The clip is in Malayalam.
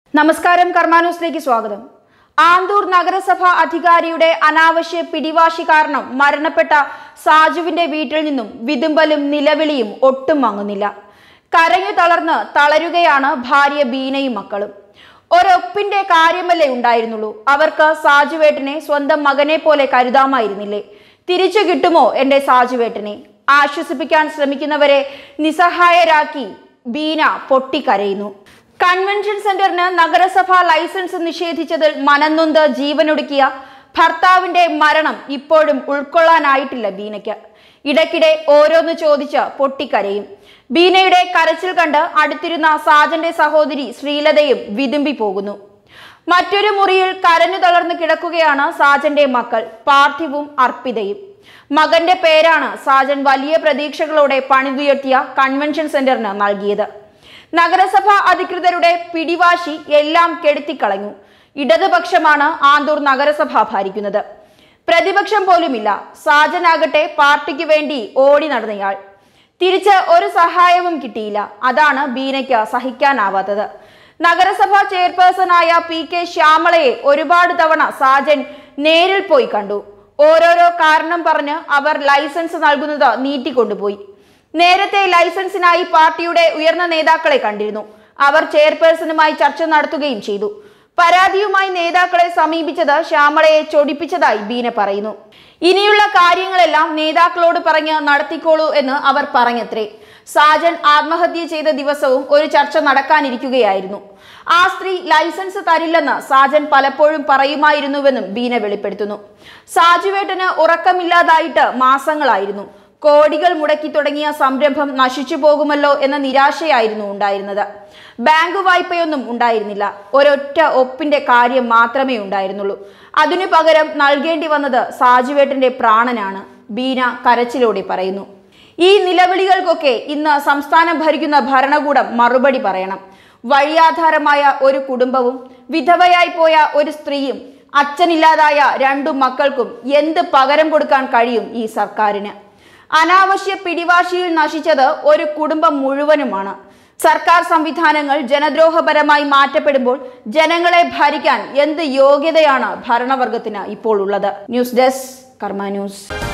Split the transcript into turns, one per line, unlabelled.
നമസ്കാരം കർമാന്യൂസിലേക്ക് സ്വാഗതം ആന്തൂർ നഗരസഭ അധികാരിയുടെ അനാവശ്യ പിടിവാശി കാരണം മരണപ്പെട്ട സാജുവിന്റെ വീട്ടിൽ നിന്നും വിതുമ്പലും നിലവിളിയും ഒട്ടും വാങ്ങുന്നില്ല കരഞ്ഞു തളർന്ന് തളരുകയാണ് ഭാര്യ ബീനയും മക്കളും ഒരൊപ്പിന്റെ കാര്യമല്ലേ ഉണ്ടായിരുന്നുള്ളൂ അവർക്ക് സാജുവേട്ടനെ സ്വന്തം മകനെ പോലെ കരുതാമായിരുന്നില്ലേ തിരിച്ചു കിട്ടുമോ എന്റെ സാജുവേട്ടനെ ആശ്വസിപ്പിക്കാൻ ശ്രമിക്കുന്നവരെ നിസ്സഹായരാക്കി ബീന പൊട്ടിക്കരയുന്നു കൺവെൻഷൻ സെന്ററിന് നഗരസഭ ലൈസൻസ് നിഷേധിച്ചതിൽ മനന്നൊന്ത് ജീവനൊടുക്കിയ ഭർത്താവിന്റെ മരണം ഇപ്പോഴും ഉൾക്കൊള്ളാനായിട്ടില്ല ബീനയ്ക്ക് ഇടയ്ക്കിടെ ഓരോന്ന് ചോദിച്ച് പൊട്ടിക്കരയും ബീനയുടെ കരച്ചിൽ കണ്ട് അടുത്തിരുന്ന സാജന്റെ സഹോദരി ശ്രീലതയും വിതുമ്പി പോകുന്നു മറ്റൊരു മുറിയിൽ കരഞ്ഞു തളർന്നു കിടക്കുകയാണ് സാജന്റെ മക്കൾ പാർത്ഥിവും അർപ്പിതയും മകന്റെ പേരാണ് സാജൻ വലിയ പ്രതീക്ഷകളോടെ പണിതുയർത്തിയ കൺവെൻഷൻ സെന്ററിന് നൽകിയത് നഗരസഭ അധികൃതരുടെ പിടിവാശി എല്ലാം കെടുത്തിക്കളഞ്ഞു ഇടതുപക്ഷമാണ് ആന്തൂർ നഗരസഭ ഭരിക്കുന്നത് പ്രതിപക്ഷം പോലുമില്ല സാജനാകട്ടെ പാർട്ടിക്ക് വേണ്ടി ഓടി നടന്നയാൾ തിരിച്ച് ഒരു സഹായവും കിട്ടിയില്ല അതാണ് ബീനയ്ക്ക് സഹിക്കാനാവാത്തത് നഗരസഭാ ചെയർപേഴ്സണായ പി കെ ശ്യാമളയെ ഒരുപാട് തവണ സാജൻ നേരിൽ പോയി കണ്ടു ഓരോരോ കാരണം പറഞ്ഞ് അവർ ലൈസൻസ് നൽകുന്നത് നീട്ടിക്കൊണ്ടുപോയി നേരത്തെ ലൈസൻസിനായി പാർട്ടിയുടെ ഉയർന്ന നേതാക്കളെ കണ്ടിരുന്നു അവർ ചെയർപേഴ്സണുമായി ചർച്ച നടത്തുകയും ചെയ്തു പരാതിയുമായി നേതാക്കളെ സമീപിച്ചത് ശ്യാമളയെ ചൊടിപ്പിച്ചതായി ബീന പറയുന്നു ഇനിയുള്ള കാര്യങ്ങളെല്ലാം നേതാക്കളോട് പറഞ്ഞ് നടത്തിക്കോളൂ എന്ന് അവർ പറഞ്ഞത്രേ സാജൻ ആത്മഹത്യ ചെയ്ത ദിവസവും ഒരു ചർച്ച നടക്കാനിരിക്കുകയായിരുന്നു ആ സ്ത്രീ ലൈസൻസ് തരില്ലെന്ന് സാജൻ പലപ്പോഴും പറയുമായിരുന്നുവെന്നും ബീന വെളിപ്പെടുത്തുന്നു സാജുവേട്ടന് ഉറക്കമില്ലാതായിട്ട് മാസങ്ങളായിരുന്നു കോടികൾ മുടക്കി തുടങ്ങിയ സംരംഭം നശിച്ചു പോകുമല്ലോ എന്ന നിരാശയായിരുന്നു ഉണ്ടായിരുന്നത് ബാങ്ക് വായ്പയൊന്നും ഉണ്ടായിരുന്നില്ല ഒരൊറ്റ ഒപ്പിന്റെ കാര്യം മാത്രമേ ഉണ്ടായിരുന്നുള്ളൂ അതിനു പകരം നൽകേണ്ടി വന്നത് സാജുവേട്ടന്റെ പ്രാണനാണ് ബീന കരച്ചിലോടെ പറയുന്നു ഈ നിലവിളികൾക്കൊക്കെ ഇന്ന് സംസ്ഥാനം ഭരിക്കുന്ന ഭരണകൂടം മറുപടി പറയണം വഴിയാധാരമായ ഒരു കുടുംബവും വിധവയായി പോയ ഒരു സ്ത്രീയും അച്ഛനില്ലാതായ രണ്ടു മക്കൾക്കും എന്ത് പകരം കൊടുക്കാൻ കഴിയും ഈ സർക്കാരിന് അനാവശ്യ പിടിവാശിയിൽ നശിച്ചത് ഒരു കുടുംബം മുഴുവനുമാണ് സർക്കാർ സംവിധാനങ്ങൾ ജനദ്രോഹപരമായി മാറ്റപ്പെടുമ്പോൾ ജനങ്ങളെ ഭരിക്കാൻ എന്ത് യോഗ്യതയാണ് ഭരണവർഗത്തിന് ഇപ്പോൾ ഉള്ളത് ന്യൂസ് ഡെസ്ക് കർമ്മ ന്യൂസ്